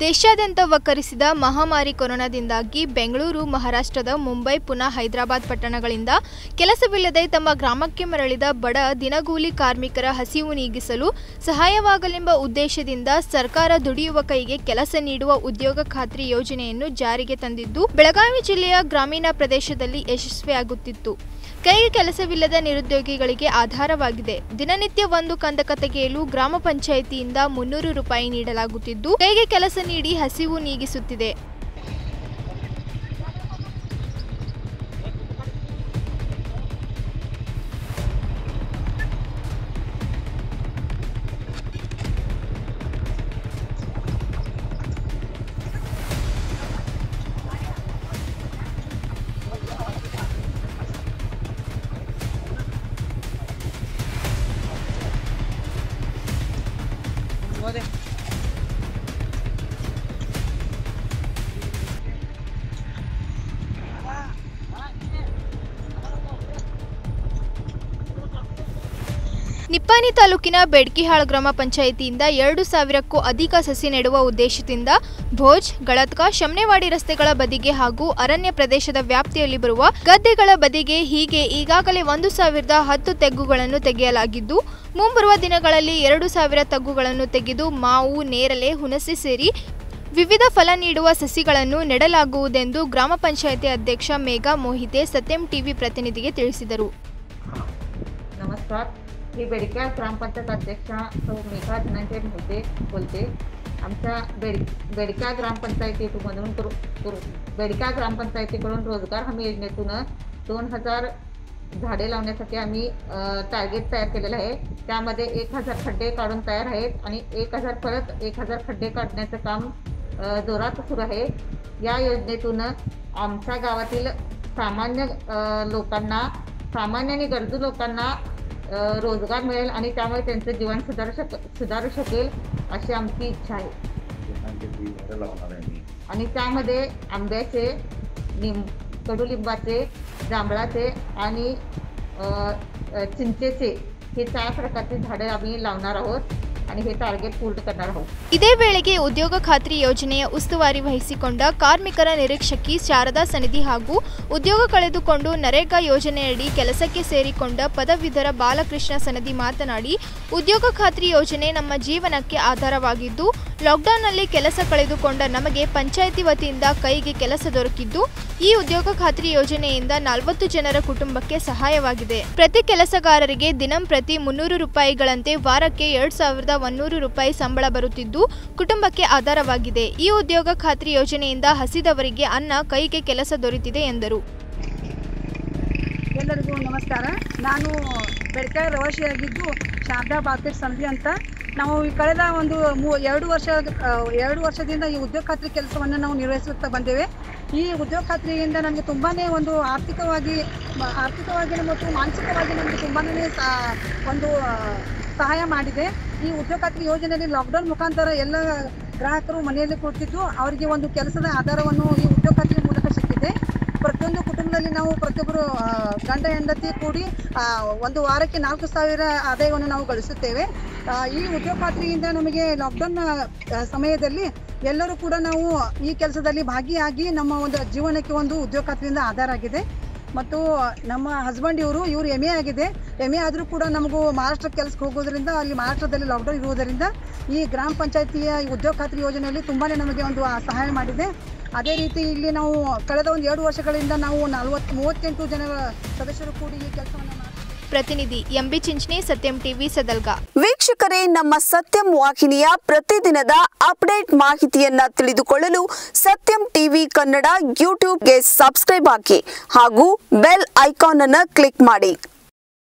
ದೇಶಾದ್ಯಂತ ವಕ್ಕರಿಸಿದ ಮಹಾಮಾರಿ ಕೊರೋನಾದಿಂದಾಗಿ ಬೆಂಗಳೂರು ಮಹಾರಾಷ್ಟ್ರದ ಮುಂಬೈ ಪುನಃ ಹೈದರಾಬಾದ್ ಪಟ್ಟಣಗಳಿಂದ ಕೆಲಸವಿಲ್ಲದೆ ತಮ್ಮ ಗ್ರಾಮಕ್ಕೆ ಮರಳಿದ ಬಡ ದಿನಗೂಲಿ ಕಾರ್ಮಿಕರ ಹಸಿವು ನೀಗಿಸಲು ಸಹಾಯವಾಗಲೆಂಬ ಉದ್ದೇಶದಿಂದ ಸರ್ಕಾರ ದುಡಿಯುವ ಕೈಗೆ ಕೆಲಸ ನೀಡುವ ಉದ್ಯೋಗ ಖಾತ್ರಿ ಯೋಜನೆಯನ್ನು ಜಾರಿಗೆ ತಂದಿದ್ದು ಬೆಳಗಾವಿ ಜಿಲ್ಲೆಯ ಗ್ರಾಮೀಣ ಪ್ರದೇಶದಲ್ಲಿ ಯಶಸ್ವಿಯಾಗುತ್ತಿತ್ತು ಕೈಗೆ ಕೆಲಸವಿಲ್ಲದ ನಿರುದ್ಯೋಗಿಗಳಿಗೆ ಆಧಾರವಾಗಿದೆ ದಿನನಿತ್ಯ ಒಂದು ಕಂದಕ ತೆಗೆಯಲು ಗ್ರಾಮ ಪಂಚಾಯಿತಿಯಿಂದ ಮುನ್ನೂರು ರೂಪಾಯಿ ನೀಡಲಾಗುತ್ತಿದ್ದು ಕೈಗೆ ಕೆಲಸ ನೀಡಿ ಹಸಿವು ನೀಗಿಸುತ್ತಿದೆ ನಿಪ್ಪಾಣಿ ತಾಲೂಕಿನ ಬೆಡ್ಕಿಹಾಳ್ ಗ್ರಾಮ ಪಂಚಾಯಿತಿಯಿಂದ ಎರಡು ಸಾವಿರಕ್ಕೂ ಅಧಿಕ ಸಸಿ ನೆಡುವ ಉದ್ದೇಶದಿಂದ ಭೋಜ್ ಗಳತ್ಕ ಶಮ್ನೆವಾಡಿ ರಸ್ತೆಗಳ ಬದಿಗೆ ಹಾಗೂ ಅರಣ್ಯ ಪ್ರದೇಶದ ವ್ಯಾಪ್ತಿಯಲ್ಲಿ ಬರುವ ಗದ್ದೆಗಳ ಬದಿಗೆ ಹೀಗೆ ಈಗಾಗಲೇ ಒಂದು ಸಾವಿರದ ಹತ್ತು ತೆಗ್ಗುಗಳನ್ನು ತೆಗೆಯಲಾಗಿದ್ದು ಮುಂಬರುವ ದಿನಗಳಲ್ಲಿ ಎರಡು ಸಾವಿರ ತಗ್ಗುಗಳನ್ನು ತೆಗೆದು ಮಾವು ನೇರಳೆ ಹುಣಸೆ ಸೇರಿ ವಿವಿಧ ಫಲ ನೀಡುವ ಸಸಿಗಳನ್ನು ನೆಡಲಾಗುವುದೆಂದು ಗ್ರಾಮ ಪಂಚಾಯಿತಿ ಅಧ್ಯಕ್ಷ ಮೇಘಾ ಮೋಹಿತೆ ಸತ್ಯಂ ಟಿವಿ ಪ್ರತಿನಿಧಿಗೆ ತಿಳಿಸಿದರು नमस्कार मी बेडक्या ग्रामपंचायत अध्यक्षा सौ मेघा धनंजय मोहिते बोलते आमच्या बेड बेडक्या ग्रामपंचायतीमधून करू करू बेडक्या ग्रामपंचायतीकडून रोजगार हमी योजनेतून दोन हजार झाडे लावण्यासाठी आम्ही टार्गेट तयार केलेलं आहे त्यामध्ये एक हजार खड्डे काढून तयार आहेत आणि एक हजार परत एक हजार खड्डे काढण्याचं काम अ, जोरात सुरू आहे या योजनेतून आमच्या गावातील सामान्य अ, लोकांना सामान्य आणि गरजू लोकांना अ, रोजगार मिळेल आणि त्यामुळे त्यांचं जीवन सुधारू शक सुधारू शकेल अशी आमची इच्छा आहे झाडं लावणार आहे मी आणि त्यामध्ये आंब्याचे लिंब कडुलिंबाचे जांभळाचे आणि अ, अ, चिंचेचे हे चार प्रकारचे झाडे आम्ही लावणार आहोत आणि हे टार्गेट पूर्ण करणार आहोत ಇದೇ ವೇಳೆಗೆ ಉದ್ಯೋಗ ಖಾತ್ರಿ ಯೋಜನೆಯ ಉಸ್ತುವಾರಿ ವಹಿಸಿಕೊಂಡ ಕಾರ್ಮಿಕರ ನಿರೀಕ್ಷಕಿ ಶಾರದಾ ಸನಿಧಿ ಹಾಗೂ ಉದ್ಯೋಗ ಕಳೆದುಕೊಂಡು ನರೇಗಾ ಯೋಜನೆಯಡಿ ಕೆಲಸಕ್ಕೆ ಸೇರಿಕೊಂಡ ಪದವೀಧರ ಬಾಲಕೃಷ್ಣ ಸನದಿ ಮಾತನಾಡಿ ಉದ್ಯೋಗ ಖಾತ್ರಿ ಯೋಜನೆ ನಮ್ಮ ಜೀವನಕ್ಕೆ ಆಧಾರವಾಗಿದ್ದು ಲಾಕ್ಡೌನ್ನಲ್ಲಿ ಕೆಲಸ ಕಳೆದುಕೊಂಡ ನಮಗೆ ಪಂಚಾಯಿತಿ ವತಿಯಿಂದ ಕೈಗೆ ಕೆಲಸ ದೊರಕಿದ್ದು ಈ ಉದ್ಯೋಗ ಖಾತ್ರಿ ಯೋಜನೆಯಿಂದ ನಲವತ್ತು ಜನರ ಕುಟುಂಬಕ್ಕೆ ಸಹಾಯವಾಗಿದೆ ಪ್ರತಿ ಕೆಲಸಗಾರರಿಗೆ ದಿನಂಪ್ರತಿ ಮುನ್ನೂರು ರೂಪಾಯಿಗಳಂತೆ ವಾರಕ್ಕೆ ಎರಡ್ ಸಾವಿರದ ಒನ್ನೂರು ರೂಪಾಯಿ ಸಂಬಳ ಬರುತ್ತಿದ್ದು ಕುಟುಂಬಕ್ಕೆ ಆಧಾರವಾಗಿದೆ ಈ ಉದ್ಯೋಗ ಖಾತ್ರಿ ಯೋಜನೆಯಿಂದ ಹಸಿದವರಿಗೆ ಅನ್ನ ಕೈಗೆ ಕೆಲಸ ದೊರೆತಿದೆ ಎಂದರು ಎಲ್ಲರಿಗೂ ನಮಸ್ಕಾರ ನಾನು ಬೆಳಕಾಯಿ ರವಾಶಿಯಾಗಿದ್ದು ಶಾರದಾ ಬಾಲ್ಕೇಟ್ ಸಂಧಿ ಅಂತ ನಾವು ಈ ಕಳೆದ ಒಂದು ಮೂ ಎರಡು ವರ್ಷ ಆ, ಎರಡು ವರ್ಷದಿಂದ ಈ ಉದ್ಯೋಗ ಖಾತ್ರಿ ಕೆಲಸವನ್ನು ನಾವು ನಿರ್ವಹಿಸುತ್ತಾ ಬಂದೇವೆ ಈ ಉದ್ಯೋಗ ಖಾತ್ರಿಯಿಂದ ನನಗೆ ತುಂಬಾ ಒಂದು ಆರ್ಥಿಕವಾಗಿ ಮ- ಆರ್ಥಿಕವಾಗಿ ಮತ್ತು ಮಾನಸಿಕವಾಗಿ ನನಗೆ ತುಂಬಾ ಒಂದು ಆ, ಸಹಾಯ ಮಾಡಿದೆ ಈ ಉದ್ಯೋಗ ಖಾತ್ರಿ ಯೋಜನೆಯಲ್ಲಿ ಲಾಕ್ಡೌನ್ ಮುಖಾಂತರ ಎಲ್ಲ ಗ್ರಾಹಕರು ಮನೆಯಲ್ಲಿ ಕುಳಿತಿದ್ದು ಅವರಿಗೆ ಒಂದು ಕೆಲಸದ ಆಧಾರವನ್ನು ಈ ಉದ್ಯೋಗ ಖಾತ್ರಿ ಮೂಲಕ ಸಿಕ್ಕಿದೆ ಪ್ರತಿಯೊಂದು ಕುಟುಂಬದಲ್ಲಿ ನಾವು ಪ್ರತಿಯೊಬ್ಬರು ಆ, ಗಂಡ ಹೆಂಡತಿ ಕೂಡಿ ಆ, ಒಂದು ವಾರಕ್ಕೆ ನಾಲ್ಕು ಸಾವಿರ ಆದಾಯವನ್ನು ನಾವು ಗಳಿಸುತ್ತೇವೆ ಆ, ಈ ಉದ್ಯೋಗ ಖಾತ್ರಿಯಿಂದ ನಮಗೆ ಲಾಕ್ಡೌನ್ ಸಮಯದಲ್ಲಿ ಎಲ್ಲರೂ ಕೂಡ ನಾವು ಈ ಕೆಲಸದಲ್ಲಿ ಭಾಗಿಯಾಗಿ ನಮ್ಮ ಒಂದು ಜೀವನಕ್ಕೆ ಒಂದು ಉದ್ಯೋಗ ಖಾತ್ರಿಯಿಂದ ಆಧಾರ ಆಗಿದೆ ಮತ್ತು ನಮ್ಮ ಹಸ್ಬೆಂಡ್ ಇವರು ಇವರು ಎಮ್ ಎ ಆಗಿದೆ ಎಮ್ ಎ ಆದರೂ ಕೂಡ ನಮಗೂ ಮಹಾರಾಷ್ಟ್ರಕ್ಕೆ ಕೆಲಸಕ್ಕೆ ಹೋಗೋದ್ರಿಂದ ಅಲ್ಲಿ ಮಹಾರಾಷ್ಟ್ರದಲ್ಲಿ ಲಾಕ್ಡೌನ್ ಇರುವುದರಿಂದ ಈ ಗ್ರಾಮ ಪಂಚಾಯತಿಯ ಈ ಉದ್ಯೋಗ ಖಾತ್ರಿ ಯೋಜನೆಯಲ್ಲಿ ತುಂಬಾ ನಮಗೆ ಒಂದು ಆ, ಸಹಾಯ ಮಾಡಿದೆ ಅದೇ ರೀತಿ ಇಲ್ಲಿ ನಾವು ಕಳೆದ ಒಂದು ಎರಡು ವರ್ಷಗಳಿಂದ ನಾವು ನಲವತ್ತು ಮೂವತ್ತೆಂಟು ಜನ ಸದಸ್ಯರು ಕೂಡಿ ಈ ಕೆಲಸವನ್ನು ಮಾಡ್ತೀವಿ ಪ್ರತಿನಿಧಿ ಎಂಬಿ ಚಿಂಚನೆ ಸತ್ಯಂ ಟಿವಿ ಸದಲ್ಗಾ ವೀಕ್ಷಕರೇ ನಮ್ಮ ಸತ್ಯಂ ವಾಹಿನಿಯ ಪ್ರತಿದಿನದ ಅಪ್ಡೇಟ್ ಮಾಹಿತಿಯನ್ನ ತಿಳಿದುಕೊಳ್ಳಲು ಸತ್ಯಂ ಟಿವಿ ಕನ್ನಡ ಯೂಟ್ಯೂಬ್ಗೆ ಸಬ್ಸ್ಕ್ರೈಬ್ ಹಾಕಿ ಹಾಗೂ ಬೆಲ್ ಐಕಾನ್ ಅನ್ನು ಕ್ಲಿಕ್ ಮಾಡಿ